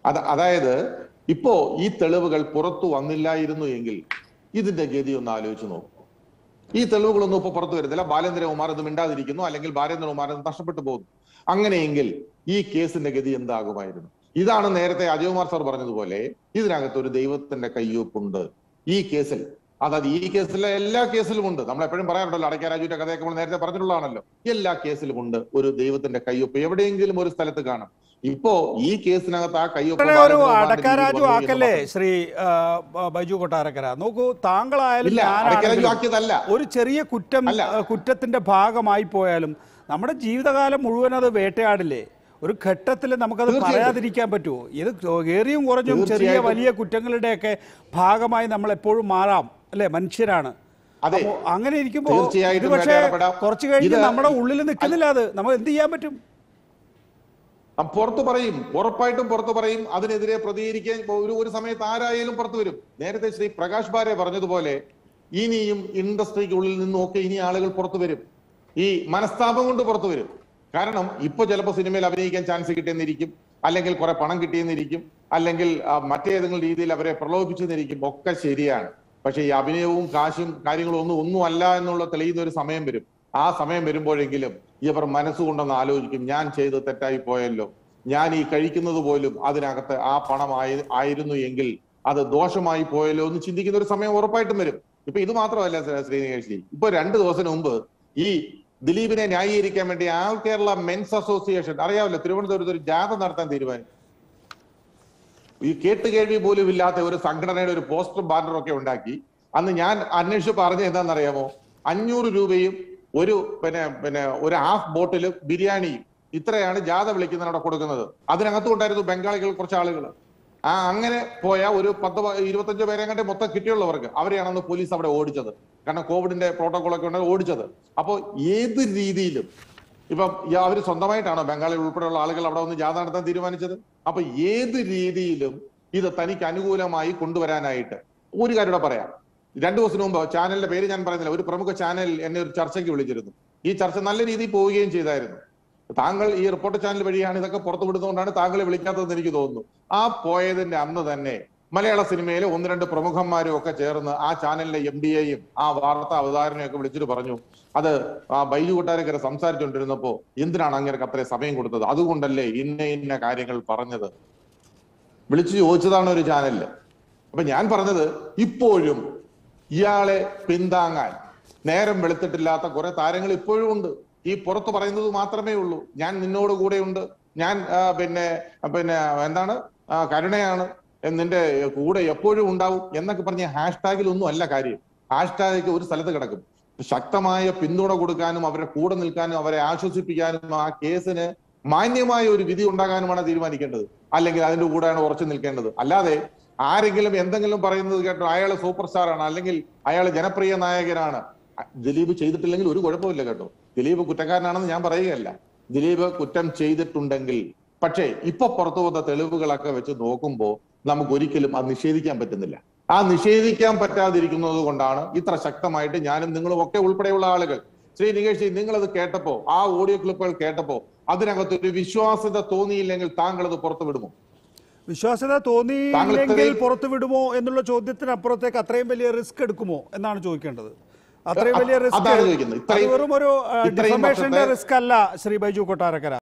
അത് അതായത് ഇപ്പോ ഈ തെളിവുകൾ പുറത്തു വന്നില്ലായിരുന്നു എങ്കിൽ ഇതിന്റെ ഗതി ഒന്ന് ആലോചിച്ച് നോക്കൂ ഈ തെളിവുകളൊന്നും ഇപ്പൊ പുറത്തു വരുന്നില്ല ബാലേന്ദ്രകുമാർ ഇത് മിണ്ടാതിരിക്കുന്നു അല്ലെങ്കിൽ ബാലേന്ദ്രകുമാർ ഇത് നഷ്ടപ്പെട്ടു പോകുന്നു അങ്ങനെയെങ്കിൽ ഈ കേസിന്റെ ഗതി എന്താകുമായിരുന്നു ഇതാണ് നേരത്തെ അജയകുമാർ സാർ പറഞ്ഞതുപോലെ ഇതിനകത്ത് ഒരു ദൈവത്തിന്റെ കയ്യൊപ്പുണ്ട് ഈ കേസിൽ അതായത് ഈ കേസിലെ എല്ലാ കേസിലും ഉണ്ട് നമ്മൾ എപ്പോഴും പറയാറുണ്ടല്ലോ അടയ്ക്ക രാജുവിന്റെ കഥയൊക്കെ നമ്മൾ നേരത്തെ പറഞ്ഞിട്ടുള്ളതാണല്ലോ എല്ലാ കേസിലും ഉണ്ട് ഒരു ദൈവത്തിന്റെ കയ്യൊപ്പ് എവിടെയെങ്കിലും ഒരു സ്ഥലത്ത് കാണും ഇപ്പോ ഈ കേസിനകത്ത് ആ കയ്യൊപ്പ് ഇവിടെ ഒരു ബാലേന്ദ്രകുമാറിന്റെ അടക്കാരാജു രീതിയിൽ വന്നു ആക്കല്ലേ എന്ന് ശ്രീ ആ, ബ- ബൈജു കൊട്ടാരക്കര നോക്കൂ താങ്കളായാലും ഇല്ല അടയ്ക്കരാജു ഞാനാണെങ്കിലും ആക്കിയതല്ല ഒരു ചെറിയ കുറ്റം അല്ല. ആ, കുറ്റത്തിന്റെ ഭാഗമായി പോയാലും നമ്മുടെ ജീവിതകാലം മുഴുവൻ അത് വേട്ടയാടില്ലേ ഒരു ഘട്ടത്തിൽ നമുക്കത് തീർച്ചയായിട്ടും. പറയാതിരിക്കാൻ പറ്റുമോ ഇത് ഏറിയും കുറഞ്ഞും ചെറിയ തീർച്ചയായിട്ടും. വലിയ കുറ്റങ്ങളുടെയൊക്കെ ഭാഗമായി നമ്മൾ എപ്പോഴും മാറാം അല്ലേ മനുഷ്യരാണ് അതെ അപ്പോ അങ്ങനെ ഇരിക്കുമ്പോൾ തീർച്ചയായിട്ടും ഇത് പക്ഷേ വേട്ടയാടപ്പെടാം. കുറച്ച് കഴിഞ്ഞ് ഇത് നമ്മുടെ ഉള്ളിൽ നിൽക്കുന്നില്ല അത് നമ്മൾ എന്ത് ചെയ്യാൻ പറ്റും ആ, പുറത്തു പറയും ഉറപ്പായിട്ടും പുറത്തു പറയും അതിനെതിരെ പ്രതികരിക്കാൻ ഒരു ഒരു സമയത്ത് ആരായാലും പുറത്തു വരും നേരത്തെ ശ്രീ പ്രകാശ് ബാരെ പറഞ്ഞതുപോലെ ഇനിയും ഇൻഡസ്ട്രിക്കുള്ളിൽ നിന്നും ഒക്കെ ഇനി ആളുകൾ പുറത്തു വരും ഈ മനസ്താപം കൊണ്ട് പുറത്തു വരും കാരണം ഇപ്പൊ ചിലപ്പോൾ സിനിമയിൽ അഭിനയിക്കാൻ ചാൻസ് കിട്ടിയെന്നിരിക്കും അല്ലെങ്കിൽ കുറെ പണം കിട്ടിയെന്നിരിക്കും അല്ലെങ്കിൽ ആ, മറ്റേതെങ്കിലും രീതിയിൽ അവരെ പ്രലോഭിച്ചെന്നിരിക്കും ഒക്കെ ശരിയാണ് പക്ഷെ ഈ അഭിനയവും കാശും കാര്യങ്ങളും ഒന്നും ഒന്നും അല്ല എന്നുള്ള തെളിയുന്ന ഒരു സമയം വരും ആ സമയം വരുമ്പോഴെങ്കിലും ഇവർ മനസ്സുകൊണ്ടൊന്ന് ആലോചിക്കും ഞാൻ ചെയ്ത് തെറ്റായി പോയല്ലോ ഞാൻ ഈ കഴിക്കുന്നത് പോലും അതിനകത്ത് ആ പണം ആയി ആയിരുന്നു എങ്കിൽ അത് ദോഷമായി പോയല്ലോ എന്ന് ചിന്തിക്കുന്ന ഒരു സമയം ഉറപ്പായിട്ടും വരും ഇപ്പൊ ഇത് മാത്രമല്ല ശ്രീ- ശ്രീനികേഷ് ജി ഇപ്പൊ രണ്ടു ദിവസം മുമ്പ് ഈ ദിലീപിനെ ന്യായീകരിക്കാൻ വേണ്ടി ആൾ കേരള മെൻസ് അസോസിയേഷൻ അറിയാമല്ലോ തിരുവനന്തപുരത്ത് ഒരു ജാഥ നടത്താൻ തീരുമാനിച്ചു ഈ കേട്ടുകേൾവി പോലും ഇല്ലാത്ത ഒരു സംഘടനയുടെ ഒരു പോസ്റ്റർ ബാനറും ഒക്കെ ഉണ്ടാക്കി അന്ന് ഞാൻ അന്വേഷിച്ച് പറഞ്ഞ എന്താണെന്നറിയാമോ അഞ്ഞൂറ് രൂപയും ഒരു പിന്നെ പിന്നെ ഒരു ഹാഫ് ബോട്ടിലും ബിരിയാണിയും ഇത്രയാണ് ജാഥ വിളിക്കുന്നതിനവിടെ കൊടുക്കുന്നത് അതിനകത്തും ഉണ്ടായിരുന്നു ബംഗാളികൾ കുറച്ച് ആളുകൾ ആ അങ്ങനെ പോയ ഒരു പത്ത് പ- ഇരുപത്തഞ്ച് പേരെ കണ്ടേ മൊത്തം കിട്ടിയുള്ളവർക്ക് അവരെയാണ് അന്ന് പോലീസ് അവിടെ ഓടിച്ചത് കാരണം കോവിഡിന്റെ പ്രോട്ടോകോൾ ഒക്കെ ഉണ്ട് ഓടിച്ചത് അപ്പോൾ ഏത് രീതിയിലും ഇപ്പം ഈ അവര് സ്വന്തമായിട്ടാണോ ബംഗാളിൽ ഉൾപ്പെടെയുള്ള ആളുകൾ അവിടെ വന്ന് ജാഥ നടത്താൻ തീരുമാനിച്ചത് അപ്പൊ ഏത് രീതിയിലും ഇത് തനിക്ക് അനുകൂലമായി കൊണ്ടുവരാനായിട്ട് ഒരു കാര്യം കൂടെ പറയാം രണ്ടു ദിവസം മുമ്പ് ചാനലിന്റെ പേര് ഞാൻ പറയുന്നില്ല ഒരു പ്രമുഖ ചാനൽ എന്നെ ഒരു ചർച്ചയ്ക്ക് വിളിച്ചിരുന്നു ഈ ചർച്ച നല്ല രീതിയിൽ പോവുകയും ചെയ്തായിരുന്നു താങ്കൾ ഈ റിപ്പോർട്ട് ചാനൽ വഴിയാണ് ഇതൊക്കെ പുറത്തു വിടുന്നതുകൊണ്ടാണ് താങ്കളെ വിളിക്കാത്തതെന്ന് എനിക്ക് തോന്നുന്നു ആ പോയതിന്റെ അന്ന് തന്നെ മലയാള സിനിമയിലെ ഒന്ന് രണ്ട് പ്രമുഖന്മാരും ഒക്കെ ചേർന്ന് ആ ചാനലിലെ എം ഡി എയും ആ വാർത്താ അവതാരനെയൊക്കെ വിളിച്ചിട്ട് പറഞ്ഞു അത് ആ ബൈജു കൊട്ടാരക്കര സംസാരിച്ചുകൊണ്ടിരുന്നപ്പോ എന്തിനാണ് അങ്ങനെ അത്രയും സമയം കൊടുത്തത് അതുകൊണ്ടല്ലേ ഇന്ന ഇന്ന കാര്യങ്ങൾ പറഞ്ഞത് വിളിച്ചു ചോദിച്ചതാണ് ഒരു ചാനലില് അപ്പൊ ഞാൻ പറഞ്ഞത് ഇപ്പോഴും ഇയാളെ പിന്താങ്ങാൻ നേരം വെളുത്തിട്ടില്ലാത്ത കുറെ താരങ്ങൾ ഇപ്പോഴും ഉണ്ട് ഈ പുറത്ത് പറയുന്നത് മാത്രമേ ഉള്ളൂ ഞാൻ നിന്നോട് കൂടെയുണ്ട് ഞാൻ ആ, പിന്നെ പിന്നെ എന്താണ് ആ, കരുണയാണ് നിന്റെ കൂടെ എപ്പോഴും ഉണ്ടാവും എന്നൊക്കെ പറഞ്ഞ ഹാഷ്ടാഗിൽ ഒന്നും അല്ല കാര്യം ഹാഷ്ടാഗ് ഒരു സ്ഥലത്ത് കിടക്കും ശക്തമായ പിന്തുണ കൊടുക്കാനും അവരുടെ കൂടെ നിൽക്കാനും അവരെ ആശ്വസിപ്പിക്കാനും ആ കേസിന് മാന്യമായ ഒരു വിധി ഉണ്ടാകാനുമാണ് തീരുമാനിക്കേണ്ടത് അല്ലെങ്കിൽ അതിന്റെ കൂടെയാണ് ഉറച്ചു നിൽക്കേണ്ടത് അല്ലാതെ ആരെങ്കിലും എന്തെങ്കിലും പറയുന്നത് കേട്ടോ അയാൾ സൂപ്പർ സ്റ്റാർ ആണ് അല്ലെങ്കിൽ അയാൾ ജനപ്രിയ നായകനാണ് അ- ദിലീപ് ചെയ്തിട്ടില്ലെങ്കിൽ ഒരു കുഴപ്പമില്ല കേട്ടോ ദിലീപ് കുറ്റക്കാരനാണെന്ന് ഞാൻ പറയുകയല്ല ദിലീപ് കുറ്റം ചെയ്തിട്ടുണ്ടെങ്കിൽ പക്ഷേ ഇപ്പൊ പുറത്തു വന്ന തെളിവുകളൊക്കെ വെച്ച് നോക്കുമ്പോൾ നമുക്ക് ഒരിക്കലും അത് നിഷേധിക്കാൻ പറ്റുന്നില്ല ആ നിഷേധിക്കാൻ പറ്റാതിരിക്കുന്നത് കൊണ്ടാണ് ഇത്ര ശക്തമായിട്ട് ഞാനും നിങ്ങളും ഒക്കെ ഉൾപ്പെടെയുള്ള ആളുകൾ ശ്രീ നികേഷ് ജി, നിങ്ങൾ അത് കേട്ടപ്പോ ആ ഓഡിയോ ക്ലിപ്പുകൾ കേട്ടപ്പോ അതിനകത്ത് ഒരു വിശ്വാസ്യത തോന്നിയില്ലെങ്കിൽ താങ്കൾ അത് പുറത്തു വിടുമോ വിശ്വാസ്യത താങ്കൾ തോന്നിയില്ലെങ്കിൽ ഇത്രയും- പുറത്തു വിടുമോ എന്നുള്ള ചോദ്യത്തിനപ്പുറത്തേക്ക് അത്രയും വലിയ റിസ്ക് എടുക്കുമോ എന്നാണ് ചോദിക്കേണ്ടത് അത്രയും വലിയ റിസ്ക് അതാണ് ചോദിക്കുന്നത്. ഇത്രയും- വെറും ഒരു ഇത്രയും ഡിഫമേഷന്റെ വർഷത്തെ- റിസ്ക് അല്ല ശ്രീ ബൈജു കൊട്ടാരക്കര